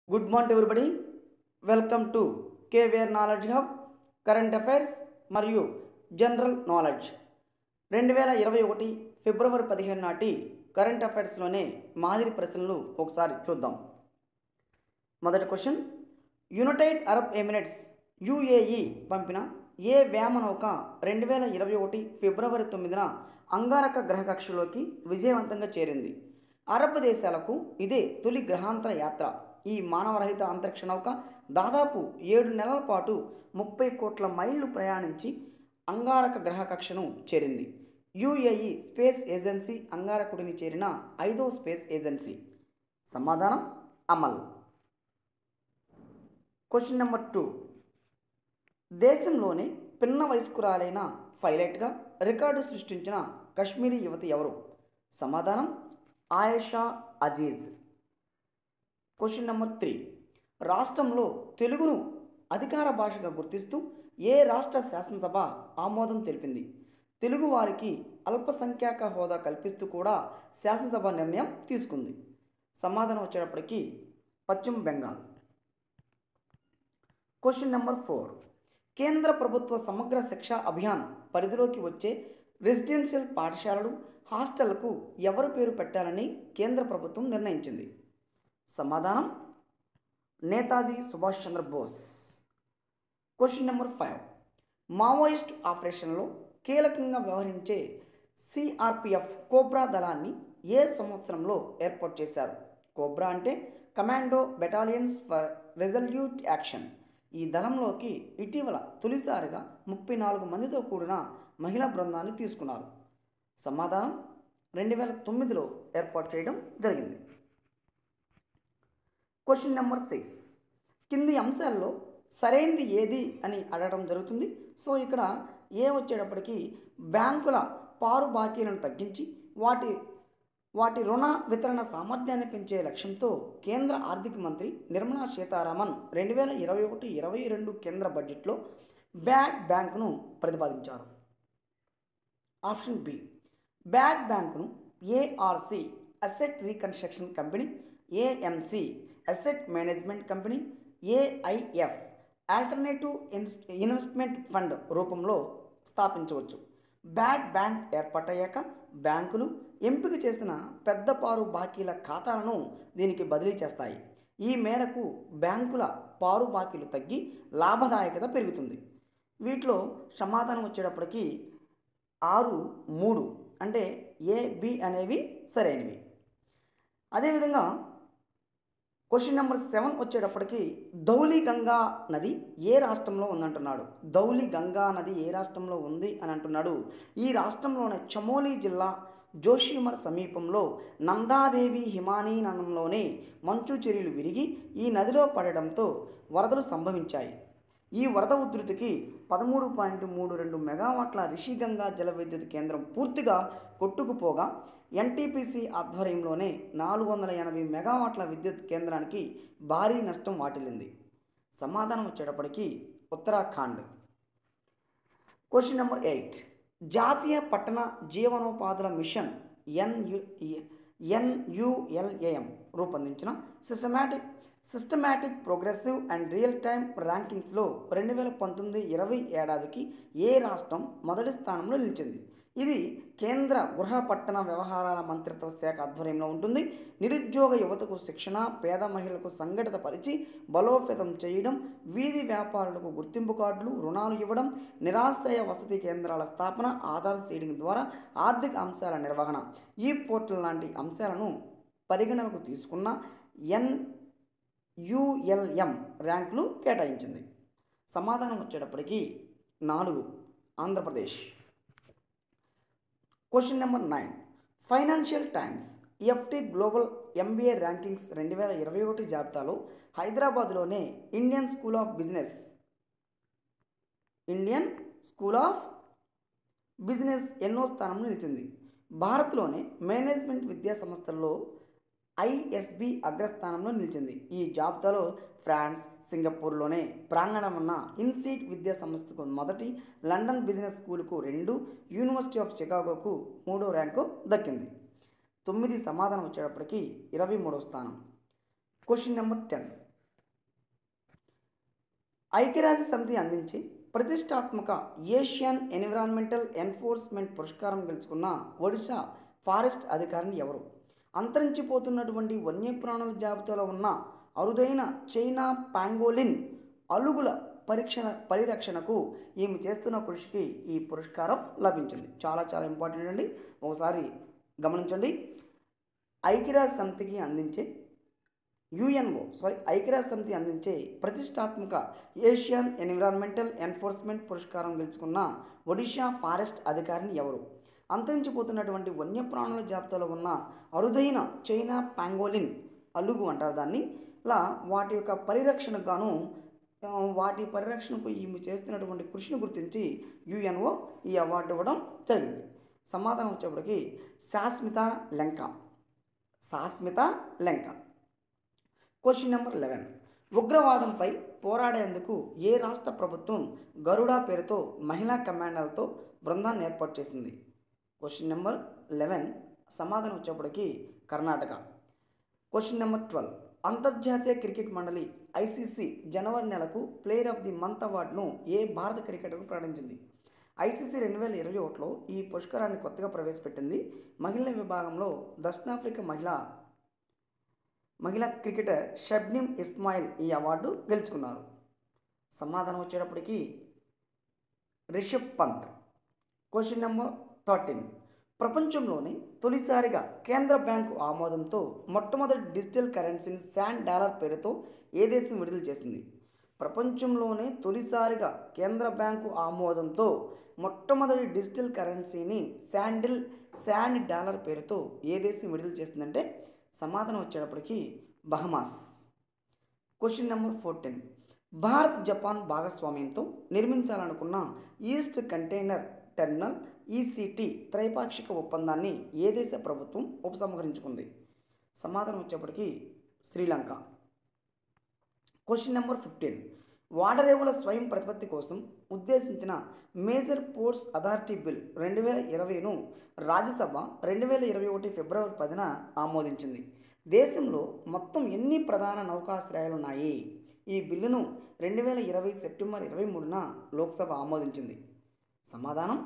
good morning everybody welcome to KVR knowledge hub current affairs మరియు general knowledge రెండు వేల ఇరవై ఒకటి ఫిబ్రవరి పదిహేను నాటి కరెంట్ అఫైర్స్లోనే మాదిరి ప్రశ్నలు ఒకసారి చూద్దాం మొదటి question United Arab Emirates UAE పంపిన ఏ వ్యామనౌక రెండు వేల ఇరవై ఒకటి ఫిబ్రవరి తొమ్మిదిన అంగారక గ్రహ కక్షలోకి విజయవంతంగా చేరింది అరబ్ దేశాలకు ఇదే తొలి గ్రహాంతర యాత్ర ఈ మానవరహిత అంతరిక్ష నౌక దాదాపు ఏడు నెలల పాటు ముప్పై కోట్ల మైళ్ళు ప్రయాణించి అంగారక గ్రహ కక్షను చేరింది యుఏఈ స్పేస్ ఏజెన్సీ అంగారకుడిని చేరిన ఐదో స్పేస్ ఏజెన్సీ సమాధానం అమల్ క్వశ్చన్ నెంబర్ టూ దేశంలోనే పిన్న వయస్కురాలైన పైలట్గా రికార్డు సృష్టించిన కశ్మీరీ యువతి ఎవరు సమాధానం Ayesha Aziz question number three రాష్ట్రంలో తెలుగును అధికార భాషగా గుర్తిస్తూ ఏ రాష్ట్ర శాసనసభ ఆమోదం తెలిపింది తెలుగు వారికి అల్పసంఖ్యాక హోదా కల్పిస్తూ కూడా శాసనసభ నిర్ణయం తీసుకుంది సమాధానం వచ్చేటప్పటికి పశ్చిమ బెంగాల్ క్వశ్చన్ నెంబర్ ఫోర్ కేంద్ర ప్రభుత్వ సమగ్ర శిక్షా అభియాన్ పరిధిలోకి వచ్చే రెసిడెన్షియల్ పాఠశాలలు హాస్టళ్లకు ఎవరు పేరు పెట్టాలని కేంద్ర ప్రభుత్వం నిర్ణయించింది సమాధానం Netaji Subhash Chandrabose question number five Maoist ఆపరేషన్లో కీలకంగా వ్యవహరించే సిఆర్పిఎఫ్ కోబ్రా దళాన్ని ఏ సంవత్సరంలో ఏర్పాటు చేశారు కోబ్రా అంటే commando battalions for resolute action ఈ దళంలోకి ఇటీవల తొలిసారిగా ముప్పై నాలుగు మందితో కూడిన మహిళా బృందాన్ని తీసుకున్నారు సమాధానం రెండు వేల తొమ్మిదిలో ఏర్పాటు చేయడం జరిగింది క్వశ్చన్ నెంబర్ సిక్స్ కింది అంశాల్లో సరైంది ఏది అని అడగడం జరుగుతుంది సో ఇక్కడ ఏ వచ్చేటప్పటికి బ్యాంకుల పారు బాకీలను తగ్గించి వాటి వాటి రుణ వితరణ సామర్థ్యాన్ని పెంచే లక్ష్యంతో కేంద్ర ఆర్థిక మంత్రి నిర్మలా సీతారామన్ రెండు వేల ఇరవై ఒకటి ఇరవై రెండు కేంద్ర బడ్జెట్లో బ్యాడ్ బ్యాంకును ప్రతిపాదించారు ఆప్షన్ బి బ్యాడ్ బ్యాంకును ARC asset reconstruction company AMC asset management company AIF alternative ins investment fund రూపంలో స్థాపించవచ్చు బ్యాడ్ బ్యాంక్ ఏర్పాటయ్యాక బ్యాంకులు ఎంపిక చేసిన పెద్దపారు బాకీల ఖాతాలను దీనికి బదిలీ చేస్తాయి ఈ మేరకు బ్యాంకుల పారు బాకీలు తగ్గి లాభదాయకత పెరుగుతుంది వీటిలో సమాధానం వచ్చేటప్పటికి ఆరు మూడు అంటే ఏ బి అనేవి సరైనవి అదేవిధంగా క్వశ్చన్ నెంబర్ సెవెన్ వచ్చేటప్పటికి ధౌలి గంగా నది ఏ రాష్ట్రంలో ఉందంటున్నాడు ధౌలి గంగా నది ఏ రాష్ట్రంలో ఉంది అని అంటున్నాడు ఈ రాష్ట్రంలోని చమోలి జిల్లా జోషిమర్ సమీపంలో నందాదేవి హిమానీనందంలోనే మంచు చర్యలు విరిగి ఈ నదిలో పడడంతో వరదలు సంభవించాయి ఈ వరద ఉధృతికి పదమూడు పాయింట్ మూడు రెండు మెగావాట్ల రిషిగంగా జల విద్యుత్ కేంద్రం పూర్తిగా కొట్టుకుపోగా ఎన్టీపీసీ ఆధ్వర్యంలోనే నాలుగు వందల ఎనభై మెగావాట్ల విద్యుత్ కేంద్రానికి భారీ నష్టం వాటిల్లింది సమాధానం వచ్చేటప్పటికి ఉత్తరాఖండ్ క్వశ్చన్ నెంబర్ ఎయిట్ జాతీయ పట్టణ జీవనోపాధుల మిషన్ ఎన్యు ఎన్యుఎల్ఏఎం రూపొందించిన systematic systematic progressive and real time ర్యాంకింగ్స్లో రెండు వేల పంతొమ్మిది ఇరవై ఏడాదికి ఏ రాష్ట్రం మొదటి స్థానంలో నిలిచింది ఇది కేంద్ర గృహ పట్టణ వ్యవహారాల మంత్రిత్వ శాఖ ఆధ్వర్యంలో ఉంటుంది నిరుద్యోగ యువతకు శిక్షణ పేద మహిళలకు సంఘటిత పరిచి బలోపేతం చేయడం వీధి వ్యాపారులకు గుర్తింపు కార్డులు రుణాలు ఇవ్వడం నిరాశ్రయ వసతి కేంద్రాల స్థాపన ఆధార్ సీడింగ్ ద్వారా ఆర్థిక అంశాల నిర్వహణ ఈ పోర్టల్ లాంటి అంశాలను పరిగణనకు తీసుకున్న ఎన్ యుఎల్ఎం ర్యాంకులు కేటాయించింది సమాధానం వచ్చేటప్పటికి నాలుగు Andhra Pradesh question number nine Financial Times FT global MBA rankings రెండు వేల ఇరవై ఒకటి జాబితాలో హైదరాబాద్లోనే Indian School of Business Indian School of Business ఎన్నో స్థానంలో నిలిచింది భారత్లోనే మేనేజ్మెంట్ విద్యా సంస్థల్లో ఐఎస్బి అగ్రస్థానంలో నిలిచింది ఈ జాబితాలో ఫ్రాన్స్ సింగపూర్లోనే ప్రాంగణం ఉన్న ఇన్సీట్ విద్యా సంస్థకు మొదటి లండన్ బిజినెస్ స్కూల్కు రెండు యూనివర్సిటీ ఆఫ్ చికాగోకు మూడో ర్యాంకు దక్కింది తొమ్మిది సమాధానం వచ్చేటప్పటికి ఇరవై మూడవ స్థానం క్వశ్చన్ నెంబర్ టెన్ ఐక్యరాజ్య సమితి అందించే ప్రతిష్టాత్మక ఏషియన్ ఎన్విరాన్మెంటల్ ఎన్ఫోర్స్మెంట్ పురస్కారం గెలుచుకున్న ఒడిశా ఫారెస్ట్ అధికారిని ఎవరు అంతరించిపోతున్నటువంటి వన్యప్రాణుల జాబితాలో ఉన్న అరుదైన చైనా పాంగోలిన్ అలుగుల పరీక్షణ పరిరక్షణకు ఈమె చేస్తున్న కృషికి ఈ పురస్కారం లభించింది చాలా చాలా ఇంపార్టెంట్ అండి ఒకసారి గమనించండి ఐక్యరాజ్య సమితికి అందించే యుఎన్ఓ సారీ ఐక్యరాజ్య సమితి అందించే ప్రతిష్టాత్మక ఏషియన్ ఎన్విరాన్మెంటల్ ఎన్ఫోర్స్మెంట్ పురస్కారం గెలుచుకున్న ఒడిషా ఫారెస్ట్ అధికారిని ఎవరు అంతరించిపోతున్నటువంటి వన్యప్రాణుల జాబితాలో ఉన్న అరుదైన చైనా పాంగోలిన్ అలుగు అంటారు దాన్ని ఇలా వాటి యొక్క పరిరక్షణకు గాను ఆ, వాటి పరిరక్షణకు ఈమె చేస్తున్నటువంటి కృషిని గుర్తించి యుఎన్ఓ ఈ అవార్డు ఇవ్వడం జరిగింది సమాధానం వచ్చేప్పటికి Sasmita Lenka Sasmita Lenka question number eleven ఉగ్రవాదంపై పోరాడేందుకు ఏ రాష్ట్ర ప్రభుత్వం గరుడా పేరుతో మహిళా కమాండర్లతో బృందాన్ని ఏర్పాటు చేసింది క్వశ్చన్ నెంబర్ లెవెన్ సమాధానం వచ్చేప్పటికి కర్ణాటక క్వశ్చన్ నెంబర్ ట్వెల్వ్ అంతర్జాతీయ క్రికెట్ మండలి ఐసీసీ జనవరి నెలకు ప్లేయర్ ఆఫ్ ది మంత్ అవార్డును ఏ భారత క్రికెటర్కు ప్రకటించింది ఐసీసీ రెండు వేల ఇరవై ఒకటిలో ఈ పురస్కారాన్ని కొత్తగా ప్రవేశపెట్టింది మహిళల విభాగంలో దక్షిణాఫ్రికా మహిళ మహిళా క్రికెటర్ షబ్నిమ్ ఇస్మాయిల్ ఈ అవార్డు గెలుచుకున్నారు సమాధానం వచ్చేటప్పటికి Rishabh Pant question number thirteen ప్రపంచంలోనే తొలిసారిగా కేంద్ర బ్యాంకు ఆమోదంతో మొట్టమొదటి డిజిటల్ కరెన్సీని శాన్ డాలర్ పేరుతో ఏ దేశం విడుదల చేసింది ప్రపంచంలోనే తొలిసారిగా కేంద్ర బ్యాంకు ఆమోదంతో మొట్టమొదటి డిజిటల్ కరెన్సీని శాండిల్ శాండ్ డాలర్ పేరుతో ఏ దేశం విడుదల చేసిందంటే సమాధానం వచ్చేటప్పటికి Bahamas question number fourteen Bharat Japan భాగస్వామ్యంతో నిర్మించాలనుకున్న ఈస్ట్ కంటైనర్ టెర్మినల్ ఈసీటీ త్రైపాక్షిక ఒప్పందాన్ని ఏ దేశ ప్రభుత్వం ఉపసంహరించుకుంది సమాధానం వచ్చేప్పటికి శ్రీలంక క్వశ్చన్ నెంబర్ ఫిఫ్టీన్ వాడరేవుల స్వయం ప్రతిపత్తి కోసం ఉద్దేశించిన మేజర్ పోర్ట్స్ అథారిటీ బిల్ రెండు వేల ఇరవైను రాజ్యసభ రెండు వేల ఇరవై ఒకటి ఫిబ్రవరి పదిన ఆమోదించింది దేశంలో మొత్తం ఎన్ని ప్రధాన నౌకాశ్రయాలు ఉన్నాయి ఈ బిల్లును రెండు వేల ఇరవై సెప్టెంబర్ ఇరవై మూడున లోక్సభ ఆమోదించింది సమాధానం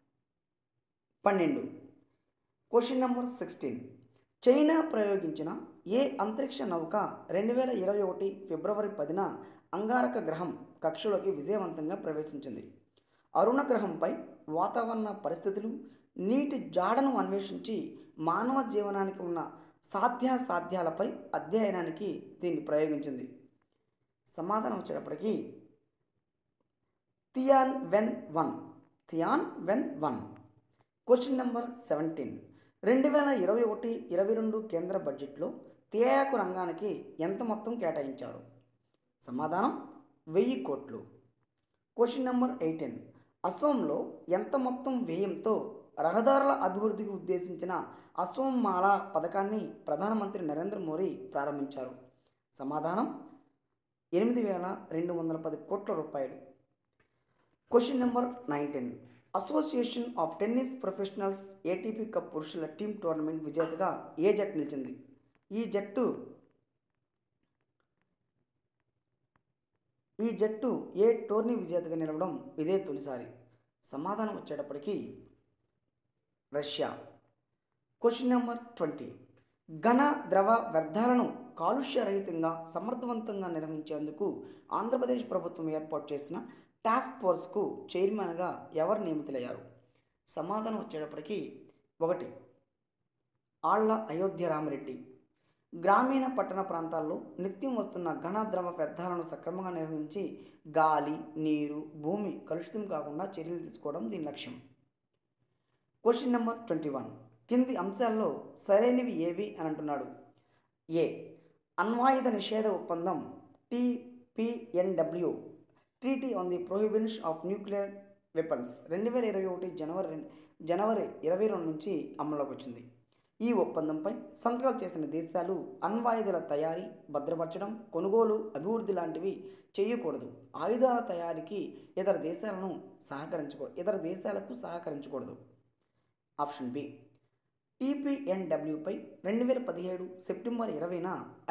పన్నెండు క్వశ్చన్ నెంబర్ సిక్స్టీన్ చైనా ప్రయోగించిన ఏ అంతరిక్ష నౌక రెండు వేల ఇరవై ఒకటి ఫిబ్రవరి పదిన అంగారక గ్రహం కక్షలోకి విజయవంతంగా ప్రవేశించింది అరుణ గ్రహంపై వాతావరణ పరిస్థితులు నీటి జాడను అన్వేషించి మానవ జీవనానికి ఉన్న సాధ్యాసాధ్యాలపై అధ్యయనానికి దీన్ని ప్రయోగించింది సమాధానం వచ్చేటప్పటికి Tianwen one Tianwen one question number seventeen రెండు వేల ఇరవై ఒకటి ఇరవై రెండు కేంద్ర బడ్జెట్లో తేయాకు రంగానికి ఎంత మొత్తం కేటాయించారు సమాధానం వెయ్యి కోట్లు క్వశ్చన్ నెంబర్ ఎయిటీన్ అసోంలో ఎంత మొత్తం వ్యయంతో రహదారుల అభివృద్ధికి ఉద్దేశించిన అసోం మాలా పథకాన్ని ప్రధానమంత్రి నరేంద్ర మోడీ ప్రారంభించారు సమాధానం ఎనిమిది వేల రెండు వందల పది కోట్ల రూపాయలు question number nineteen association of tennis professionals ATP cup పురుషుల టీమ్ టోర్నమెంట్ విజేతగా ఏ జట్టు నిలిచింది ఈ జట్టు ఈ జట్టు ఏ టోర్నీ విజేతగా నిలవడం ఇదే తొలిసారి సమాధానం వచ్చేటప్పటికి రష్యా క్వశ్చన్ నెంబర్ ట్వంటీ ఘన ద్రవ వ్యర్థాలను కాలుష్యరహితంగా సమర్థవంతంగా నిర్వహించేందుకు ఆంధ్రప్రదేశ్ ప్రభుత్వం ఏర్పాటు చేసిన టాస్క్ ఫోర్స్కు చైర్మన్గా ఎవరు నియమితులయ్యారు సమాధానం వచ్చేటప్పటికి ఒకటి ఆళ్ల అయోధ్య రామిరెడ్డి గ్రామీణ పట్టణ ప్రాంతాల్లో నిత్యం వస్తున్న ఘన ద్రవ వ్యర్థాలను సక్రమంగా నిర్వహించి గాలి నీరు భూమి కలుషితం కాకుండా చర్యలు తీసుకోవడం దీని లక్ష్యం క్వశ్చన్ నెంబర్ ట్వంటీ వన్ కింది అంశాల్లో సరైనవి ఏవి అని అంటున్నాడు ఏ అణ్వాయుధ నిషేధ ఒప్పందం TPNW treaty on the prohibition of nuclear weapons రెండు వేల ఇరవై ఒకటి జనవరి రెం- జనవరి ఇరవై రెండు నుంచి అమల్లోకి వచ్చింది ఈ ఒప్పందంపై సంతకాలు చేసిన దేశాలు అణ్వాయుధాల తయారీ భద్రపరచడం కొనుగోలు అభివృద్ధి లాంటివి చేయకూడదు ఆయుధాల తయారీకి ఇతర దేశాలను సహకరించకూడదు ఇతర దేశాలకు సహకరించకూడదు ఆప్షన్ బి టీపీఎన్డబ్ల్యూపై రెండు వేల పదిహేడు సెప్టెంబర్ ఇరవైన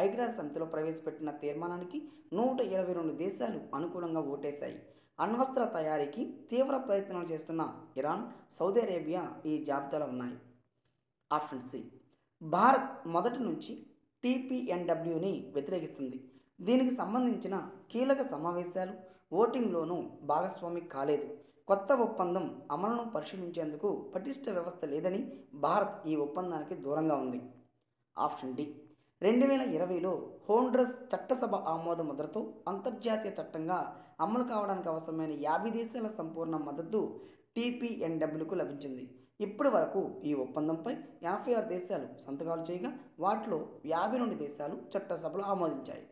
ఐక్యరాజ్య సమితిలో ప్రవేశపెట్టిన తీర్మానానికి నూట ఇరవై రెండు దేశాలు అనుకూలంగా ఓటేశాయి అణ్వస్త్ర తయారీకి తీవ్ర ప్రయత్నాలు చేస్తున్న ఇరాన్ సౌదీ అరేబియా ఈ జాబితాలో ఉన్నాయి ఆప్షన్ సి భారత్ మొదటి నుంచి టీపీఎన్డబ్ల్యూని వ్యతిరేకిస్తుంది దీనికి సంబంధించిన కీలక సమావేశాలు ఓటింగ్లోనూ భాగస్వామి కాలేదు కొత్త ఒప్పందం అమలును పరిశీలించేందుకు పటిష్ట వ్యవస్థ లేదని భారత్ ఈ ఒప్పందానికి దూరంగా ఉంది ఆప్షన్ డి రెండు వేల ఇరవైలో హోండ్రస్ చట్టసభ ఆమోద ముద్రతో అంతర్జాతీయ చట్టంగా అమలు కావడానికి అవసరమైన యాభై దేశాల సంపూర్ణ మద్దతు టీపీఎన్డబ్ల్యూకు లభించింది ఇప్పటి వరకు ఈ ఒప్పందంపై యాభై ఆరు దేశాలు సంతకాలు చేయగా వాటిలో యాభై రెండు దేశాలు చట్టసభలు ఆమోదించాయి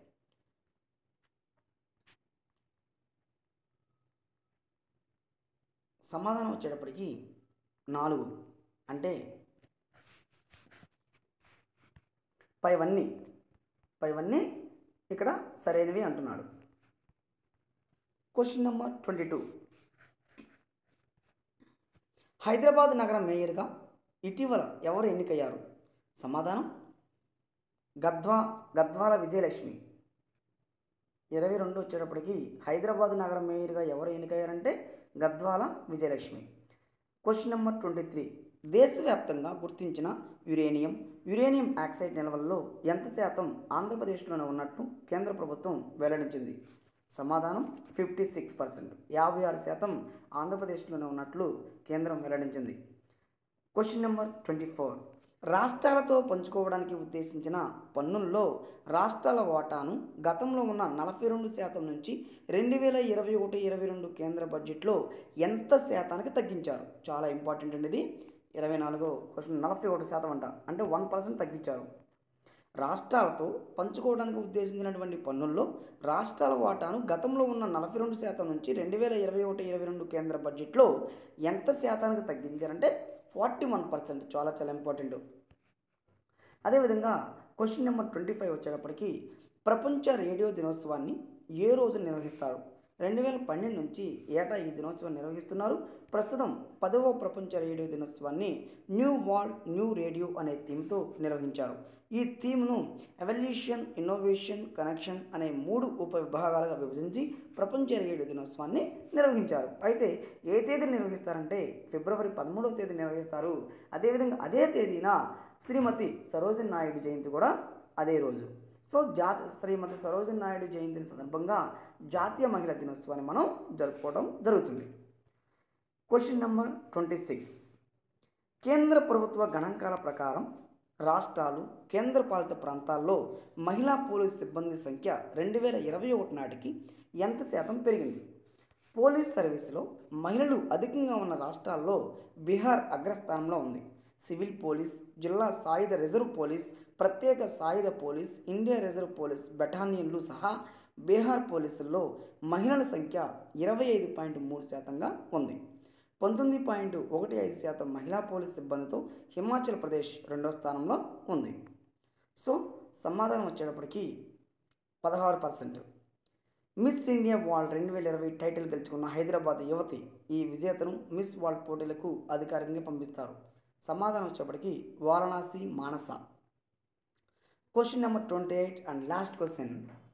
సమాధానం వచ్చేటప్పటికి నాలుగు అంటే పైవన్నీ పైవన్నీ ఇక్కడ సరైనవి అంటున్నాడు question number twenty two Hyderabad నగర మేయర్గా ఇటీవల ఎవరు ఎన్నికయ్యారు సమాధానం గద్వా గద్వాల విజయలక్ష్మి ఇరవై రెండు వచ్చేటప్పటికి హైదరాబాద్ నగర మేయర్గా ఎవరు ఎన్నికయ్యారంటే Gadwal Vijayalakshmi question number twenty three దేశవ్యాప్తంగా గుర్తించిన యురేనియం యురేనియం ఆక్సైడ్ నిల్వల్లో ఎంత శాతం ఆంధ్రప్రదేశ్లోనే ఉన్నట్లు కేంద్ర ప్రభుత్వం వెల్లడించింది సమాధానం ఫిఫ్టీ సిక్స్ పర్సెంట్ యాభై ఆరు శాతం ఆంధ్రప్రదేశ్లోనే ఉన్నట్లు కేంద్రం వెల్లడించింది క్వశ్చన్ నెంబర్ ట్వంటీ ఫోర్ రాష్ట్రాలతో పంచుకోవడానికి ఉద్దేశించిన పన్నుల్లో రాష్ట్రాల వాటాను గతంలో ఉన్న నలభై రెండు శాతం నుంచి రెండు వేల ఇరవై ఒకటి ఇరవై రెండు కేంద్ర బడ్జెట్లో ఎంత శాతానికి తగ్గించారు చాలా ఇంపార్టెంట్ అండి ఇది ఇరవై నాలుగో క్వశ్చన్ నలభై ఒకటి శాతం అంట అంటే వన్ పర్సెంట్ తగ్గించారు రాష్ట్రాలతో పంచుకోవడానికి ఉద్దేశించినటువంటి పన్నుల్లో రాష్ట్రాల వాటాను గతంలో ఉన్న నలభై రెండు శాతం నుంచి రెండు వేల ఇరవై ఒకటి ఇరవై రెండు కేంద్ర బడ్జెట్లో ఎంత శాతానికి తగ్గించారంటే ఫార్టీ వన్ పర్సెంట్ చాలా చాలా ఇంపార్టెంట్ అదేవిధంగా క్వశ్చన్ నెంబర్ ట్వంటీ ఫైవ్ వచ్చేటప్పటికి ప్రపంచ రేడియో దినోత్సవాన్ని ఏ రోజు నిర్వహిస్తారు రెండు వేల పన్నెండు నుంచి ఏటా ఈ దినోత్సవం నిర్వహిస్తున్నారు ప్రస్తుతం పదవ ప్రపంచ రేడియో దినోత్సవాన్ని న్యూ వరల్డ్ న్యూ రేడియో అనే థీమ్తో నిర్వహించారు ఈ థీమ్ను ఎవల్యూషన్ ఇన్నోవేషన్ కనెక్షన్ అనే మూడు ఉప విభాగాలుగా విభజించి ప్రపంచ రేడియో దినోత్సవాన్ని నిర్వహించారు అయితే ఏ తేదీ నిర్వహిస్తారంటే ఫిబ్రవరి పదమూడవ తేదీ నిర్వహిస్తారు అదేవిధంగా అదే తేదీన శ్రీమతి సరోజిని నాయుడు జయంతి కూడా అదే రోజు సో జాతి శ్రీమతి సరోజిని నాయుడు జయంతి సందర్భంగా జాతీయ మహిళా దినోత్సవాన్ని మనం జరుపుకోవడం జరుగుతుంది క్వశ్చన్ నెంబర్ ట్వంటీ సిక్స్ కేంద్ర ప్రభుత్వ గణాంకాల ప్రకారం రాష్ట్రాలు కేంద్రపాలిత ప్రాంతాల్లో మహిళా పోలీస్ సిబ్బంది సంఖ్య రెండు వేల ఇరవై ఒకటి నాటికి ఎంత శాతం పెరిగింది పోలీస్ సర్వీసులో మహిళలు అధికంగా ఉన్న రాష్ట్రాల్లో బీహార్ అగ్రస్థానంలో ఉంది సివిల్ పోలీస్ జిల్లా సాయుధ రిజర్వ్ పోలీస్ ప్రత్యేక సాయుధ పోలీస్ ఇండియా రిజర్వ్ పోలీస్ బెటాలియన్లు సహా బీహార్ పోలీసుల్లో మహిళల సంఖ్య ఇరవై ఐదు పాయింట్ మూడు శాతంగా ఉంది పంతొమ్మిది పాయింట్ ఒకటి ఐదు శాతం మహిళా పోలీస్ సిబ్బందితో హిమాచల్ ప్రదేశ్ రెండో స్థానంలో ఉంది సో సమాధానం వచ్చేటప్పటికి పదహారు పర్సెంట్ మిస్ ఇండియా వరల్డ్ రెండు వేల ఇరవై టైటిల్ గెలుచుకున్న హైదరాబాద్ యువతి ఈ విజేతను మిస్ వరల్డ్ పోటీలకు అధికారికంగా పంపిస్తారు సమాధానం వచ్చేప్పటికి Varanasi Manasa question number twenty eight and last question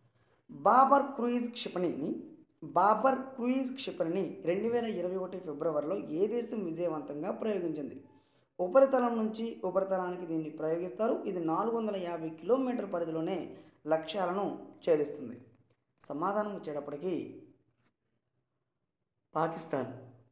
Babur cruise క్షిపణిని బాబర్ క్రూయిజ్ క్షిపణిని రెండు వేల ఇరవై ఒకటి ఫిబ్రవరిలో ఏ దేశం విజయవంతంగా ప్రయోగించింది ఉపరితలం నుంచి ఉపరితలానికి దీన్ని ప్రయోగిస్తారు ఇది నాలుగు వందల యాభై కిలోమీటర్ పరిధిలోనే లక్ష్యాలను ఛేదిస్తుంది సమాధానం వచ్చేటప్పటికి పాకిస్తాన్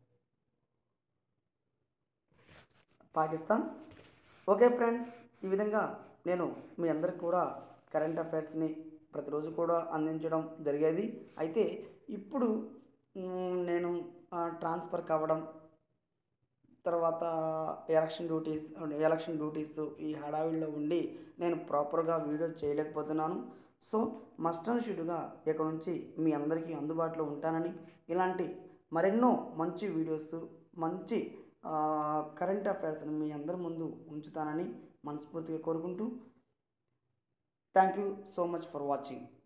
పాకిస్తాన్ ఓకే ఫ్రెండ్స్ ఈ విధంగా నేను మీ అందరికి కూడా కరెంట్ అఫైర్స్ని ప్రతిరోజు కూడా అందించడం జరిగేది అయితే ఇప్పుడు మ్, నేను ఆ, ట్రాన్స్ఫర్ కావడం తర్వాత ఎలక్షన్ డ్యూటీస్ ఎలక్షన్ డ్యూటీస్ ఈ హడావిడిలో ఉండి నేను ప్రాపర్గా వీడియో చేయలేకపోతున్నాను సో మస్ట్ అండ్ షుడ్గా ఇక నుంచి మీ అందరికీ అందుబాటులో ఉంటానని ఇలాంటి మరెన్నో మంచి వీడియోస్ మంచి కరెంట్ అఫైర్స్ని మీ అందరి ముందు ఉంచుతానని మనస్ఫూర్తిగా కోరుకుంటూ thank you so much for watching